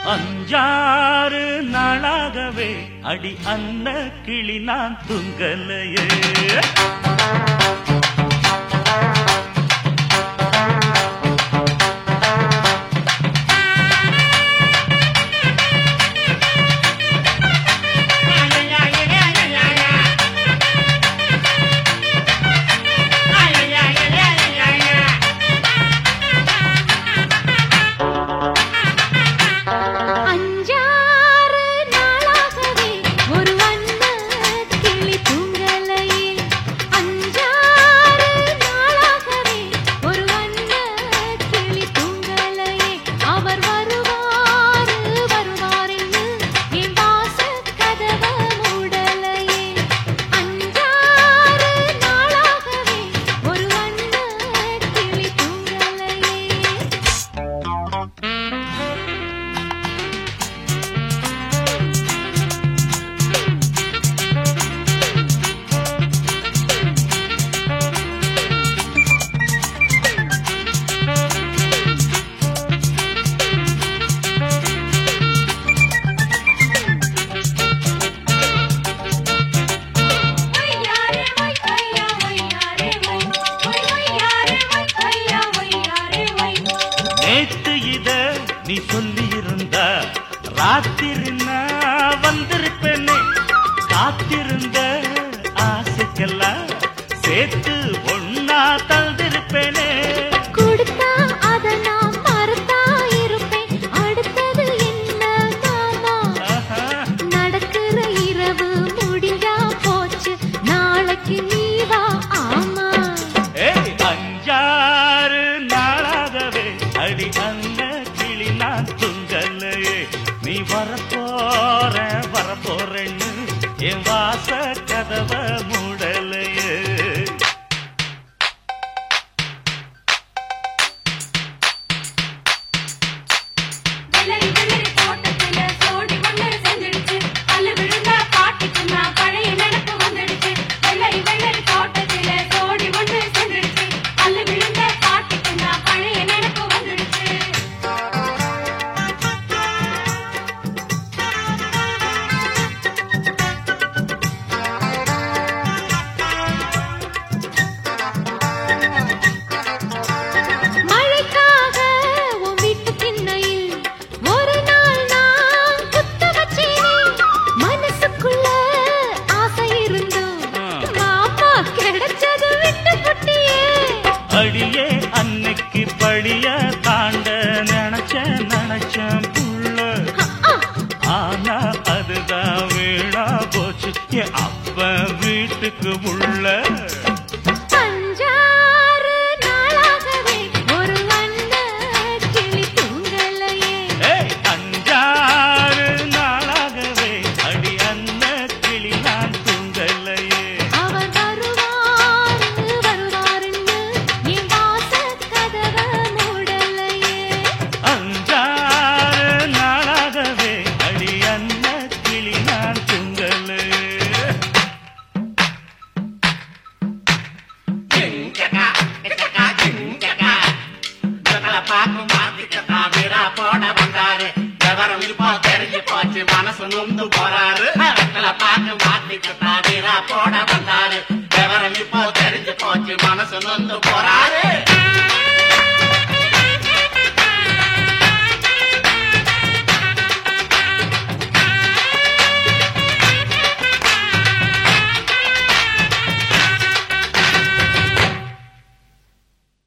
அஞ்சாறு நாளாகவே அடி அன்ன கிளி நான் துங்கலையே அஞ்சாறு நாளாகவே ஒரு வண்ண கிளி தூங்கலையே அஞ்சாறு நாளாகவே ஒரு வண்ண கிளி தூங்கலையே அவர் வருவாரு வருவாரென்னு என் வாசல் கதவ மூடலையே அஞ்சாறு நாளாகவே ஒரு வண்ண கிளி தூங்கலையே வையாரே வை ஐயா வையாரே வை வை வையாரே வை ஐயா வையாரே வை நேத்து இத நீ சொல்லி இருந்தா ராத்திரி நான் வந்திருப்பேனே காத்திருந்த ஆசைக்கெல்லாம் சேர்த்து ஒன்னா தந்திருப்பேனே கொடுத்தா அத நான் மறந்தா இருப்பேன் அடுத்தது என்ன மாமா ஆஹா. நடக்கிற இரவு முடிஞ்சா போச்சு நாளைக்கு நீ வா ஆமா ஏய் அஞ்சாறு நாளாகவே அடி அந்த கிளி நான் துங்கலையே நீ வரப்போற வரப்போறேன்னு என் வாச கதவ மூடலையே வெள்ளரி வெள்ளரி தோட்டத்துல சோடி ஒண்ணு செஞ்சிடுச்சு பல்லு விழுந்தா பாட்டுக்கு நான் பழைய நினைப்பு வந்துடுச்சு வெள்ளரி வெள்ளரி தோட்டத்துல சோடி ஒண்ணு செஞ்சிடுச்சு பல்லு விழுந்த பாட்டுக்கு நான் பழைய நினைப்பு வந்துடுச்சு மழைக்காக உன் வீட்டு திண்ணையில் ஒரு நாள் நான் குத்த வச்சேனே மனசுக்குள்ள ஆசை இருந்தும் மாமா கிடைச்சது விட்டு புட்டியே அடியே அன்னைக்கு படிய தாண்ட நினைச்ச நினைச்ச புள்ள ஆனா அதுதான் வீணா போச்சு என் அப்ப வீட்டுக்கு உள்ள அஞ்சாறு நாளாகவே ஒரு வண்ண கிளி தூங்கலையே ஏய் அஞ்சாறு நாளாகவே அடி அன்ன கிளி நான் துங்கலையே அவர் வருவாரு வருவாருன்னு என் வாசல் கதவ மூடலையே அஞ்சாறு நாளாகவே அடி அன்ன கிளி நான் துங்கலையே ஜிங்கக்கா, கிச்சக்கா, ஜிங்கக்கா. இவங்கள பார்க்கும் வார்த்தைக்குத்தா வீரா போட வந்தாரு. விவரம் இப்போ தெரிஞ்சு போச்சு, மனசு நொந்து போறாரு. இவங்கள பார்க்கும் வார்த்தைக்குத்தா வீரா போட வந்தாரு. விவரம் இப்போ தெரிஞ்சு போச்சு, மனசு நொந்து போறாரு